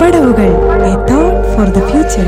പടവുകൾ a thought for the future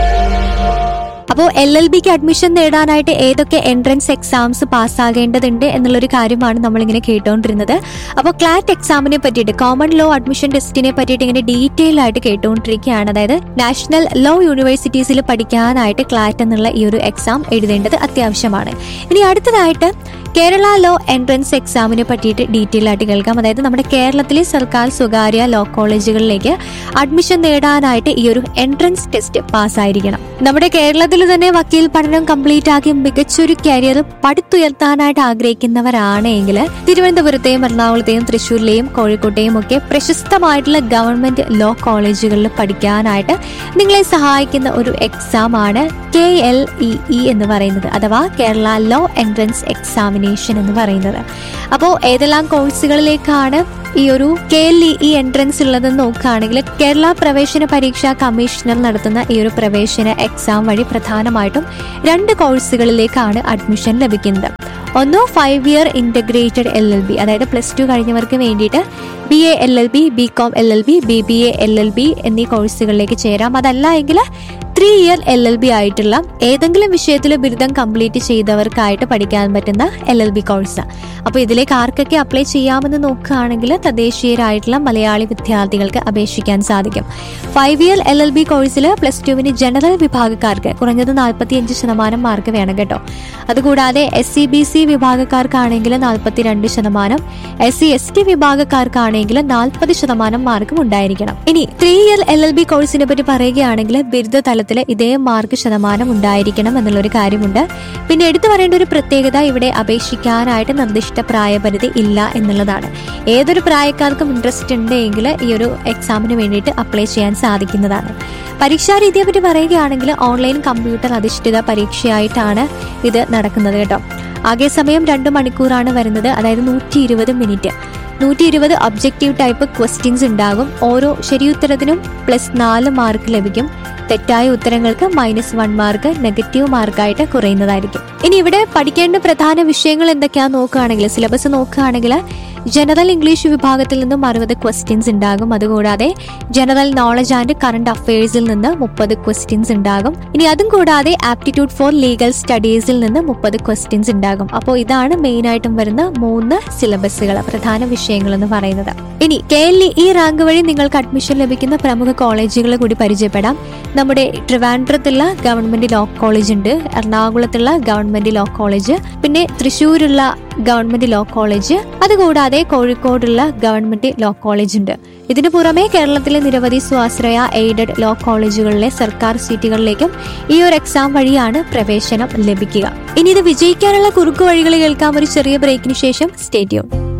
അപ്പോൾ L L ബിക്ക് അഡ്മിഷൻ നേടാനായിട്ട് ഏതൊക്കെ എൻട്രൻസ് എക്സാംസ് പാസ്സാകേണ്ടതുണ്ട് എന്നുള്ളൊരു കാര്യമാണ് നമ്മളിങ്ങനെ കേട്ടുകൊണ്ടിരുന്നത് അപ്പോൾ ക്ലാറ്റ് എക്സാമിനെ പറ്റിയിട്ട് കോമൺ ലോ അഡ്മിഷൻ ടെസ്റ്റിനെ പറ്റിയിട്ട് ഇങ്ങനെ ഡീറ്റെയിൽ ആയിട്ട് കേട്ടുകൊണ്ടിരിക്കുകയാണ് അതായത് നാഷണൽ ലോ യൂണിവേഴ്സിറ്റീസിൽ പഠിക്കാനായിട്ട് ക്ലാറ്റ് എന്നുള്ള ഈ ഒരു എക്സാം എഴുതേണ്ടത് അത്യാവശ്യമാണ് ഇനി അടുത്തതായിട്ട് കേരള ലോ എൻട്രൻസ് എക്സാമിനെ പറ്റിയിട്ട് ഡീറ്റെയിൽ ആയിട്ട് കേൾക്കാം അതായത് നമ്മുടെ കേരളത്തിലെ സർക്കാർ സ്വകാര്യ ലോ കോളേജുകളിലേക്ക് അഡ്മിഷൻ നേടാനായിട്ട് ഈ ഒരു എൻട്രൻസ് ടെസ്റ്റ് പാസ്സായിരിക്കണം നമ്മുടെ കേരളത്തിൽ തന്നെ വക്കീൽ പഠനം കംപ്ലീറ്റ് ആക്കി മികച്ചൊരു കരിയർ പടുത്തുയർത്താനായിട്ട് ആഗ്രഹിക്കുന്നവരാണ് എങ്കിൽ തിരുവനന്തപുരത്തെയും എറണാകുളത്തെയും തൃശ്ശൂരിലെയും കോഴിക്കോട്ടെയും ഒക്കെ പ്രശസ്തമായിട്ടുള്ള ഗവൺമെന്റ് ലോ കോളേജുകളിൽ പഠിക്കാനായിട്ട് നിങ്ങളെ സഹായിക്കുന്ന ഒരു എക്സാം ആണ് കെ എൽ ഇ ഇ എന്ന് പറയുന്നത് അഥവാ കേരള ലോ എൻട്രൻസ് എക്സാമിനേഷൻ എന്ന് പറയുന്നത് അപ്പോൾ ഏതെല്ലാം കോഴ്സുകളിലേക്കാണ് ഈ ഒരു കെ എൽ ഇ എൻട്രൻസ് ഉള്ളതെന്ന് നോക്കുകയാണെങ്കിൽ കേരള പ്രവേശന പരീക്ഷാ കമ്മീഷണർ നടത്തുന്ന ഈ ഒരു പ്രവേശന എക്സാം വഴി പ്രധാനമായിട്ടും രണ്ട് കോഴ്സുകളിലേക്കാണ് അഡ്മിഷൻ ലഭിക്കുന്നത് ഒന്നോ five year integrated L L B അതായത് പ്ലസ് ടു കഴിഞ്ഞവർക്ക് വേണ്ടിയിട്ട് B A L L B B com L L B B B A L L B എന്നീ കോഴ്സുകളിലേക്ക് ചേരാം അതല്ല എങ്കിൽ three year L L B ആയിട്ടുള്ള ഏതെങ്കിലും വിഷയത്തിൽ ബിരുദം കംപ്ലീറ്റ് ചെയ്തവർക്കായിട്ട് പഠിക്കാൻ പറ്റുന്ന എൽ എൽ ബി കോഴ്സ് അപ്പോൾ ഇതിലേക്ക് ആർക്കൊക്കെ അപ്ലൈ ചെയ്യാമെന്ന് നോക്കുകയാണെങ്കിൽ തദ്ദേശീയരായിട്ടുള്ള മലയാളി വിദ്യാർത്ഥികൾക്ക് അപേക്ഷിക്കാൻ സാധിക്കും five year L L B കോഴ്സിൽ പ്ലസ് ടുവിന് ജനറൽ വിഭാഗക്കാർക്ക് കുറഞ്ഞത് നാൽപ്പത്തിയഞ്ച് ശതമാനം മാർക്ക് വേണം കേട്ടോ അതുകൂടാതെ എസ് സി ബി സി വിഭാഗക്കാർക്കാണെങ്കിൽ നാൽപ്പത്തിരണ്ട് ശതമാനം എസ് സി എസ് ടി വിഭാഗക്കാർക്കാണെങ്കിൽ നാൽപ്പത് ശതമാനം മാർക്കും ഉണ്ടായിരിക്കണം ഇനി three year L L B കോഴ്സിനെ പറ്റി പറയുകയാണെങ്കിൽ ബിരുദ തലത്തിൽ ഇതേ മാർക്ക് ശതമാനം ഉണ്ടായിരിക്കണം എന്നുള്ളൊരു കാര്യമുണ്ട് പിന്നെ എടുത്തു പറയേണ്ട ഒരു പ്രത്യേകത ഇവിടെ അപേക്ഷിക്കാനായിട്ട് നിർദ്ദിഷ്ട പ്രായപരിധി ഇല്ല എന്നുള്ളതാണ് ഏതൊരു പ്രായക്കാർക്കും ഇൻട്രസ്റ്റ് ഉണ്ടെങ്കിൽ ഈ ഒരു എക്സാമിന് വേണ്ടിയിട്ട് അപ്ലൈ ചെയ്യാൻ സാധിക്കുന്നതാണ് പരീക്ഷാ രീതിയെ പറ്റി പറയുകയാണെങ്കിൽ ഓൺലൈൻ കമ്പ്യൂട്ടർ അധിഷ്ഠിത പരീക്ഷയായിട്ടാണ് ഇത് നടക്കുന്നത് കേട്ടോ ആകെ സമയം രണ്ട് മണിക്കൂറാണ് വരുന്നത് അതായത് നൂറ്റി ഇരുപത് മിനിറ്റ് നൂറ്റി ഇരുപത് ഒബ്ജക്റ്റീവ് ടൈപ്പ് ക്വസ്റ്റ്യൻസ് ഉണ്ടാകും ഓരോ ശരിയുത്തരത്തിനും പ്ലസ് നാല് മാർക്ക് ലഭിക്കും തെറ്റായ ഉത്തരങ്ങൾക്ക് മൈനസ് വൺ മാർക്ക് നെഗറ്റീവ് മാർക്കായിട്ട് കുറയുന്നതായിരിക്കും ഇനി ഇവിടെ പഠിക്കേണ്ട പ്രധാന വിഷയങ്ങൾ എന്തൊക്കെയാന്ന് നോക്കുകയാണെങ്കിൽ സിലബസ് നോക്കുകയാണെങ്കിൽ ജനറൽ ഇംഗ്ലീഷ് വിഭാഗത്തിൽ നിന്നും അറുപത് ക്വസ്റ്റ്യൻസ് ഉണ്ടാകും അതുകൂടാതെ ജനറൽ നോളജ് ആൻഡ് കറണ്ട് അഫയേഴ്സിൽ നിന്ന് മുപ്പത് ക്വസ്റ്റ്യൻസ് ഉണ്ടാകും ഇനി അതും കൂടാതെ ആപ്റ്റിറ്റ്യൂഡ് ഫോർ ലീഗൽ സ്റ്റഡീസിൽ നിന്ന് മുപ്പത് ക്വസ്റ്റ്യൻസ് ഉണ്ടാകും അപ്പോൾ ഇതാണ് മെയിൻ ആയിട്ടും വരുന്ന മൂന്ന് സിലബസുകൾ പ്രധാന വിഷയങ്ങൾ എന്ന് പറയുന്നത് ഇനി കെ എൽ ഈ റാങ്ക് വഴി നിങ്ങൾക്ക് അഡ്മിഷൻ ലഭിക്കുന്ന പ്രമുഖ കോളേജുകൾ കൂടി പരിചയപ്പെടാം നമ്മുടെ ട്രിവാൻഡ്രത്തുള്ള ഗവൺമെന്റ് ലോ കോളേജ് ഉണ്ട് എറണാകുളത്തുള്ള ഗവൺമെന്റ് ലോ കോളേജ് പിന്നെ തൃശ്ശൂരുള്ള ഗവൺമെന്റ് ലോ കോളേജ് അതുകൂടാതെ കോഴിക്കോടുള്ള ഗവൺമെന്റ് ലോ കോളേജ് ഉണ്ട് ഇതിനു പുറമെ കേരളത്തിലെ നിരവധി സ്വാശ്രയ എയ്ഡഡ് ലോ കോളേജുകളിലെ സർക്കാർ സീറ്റുകളിലേക്കും ഈ ഒരു എക്സാം വഴിയാണ് പ്രവേശനം ലഭിക്കുക ഇനി ഇത് വിജയിക്കാനുള്ള കുറുക്കു വഴികൾ കേൾക്കാം ഒരു ചെറിയ ബ്രേക്കിന് ശേഷം സ്റ്റേഡിയം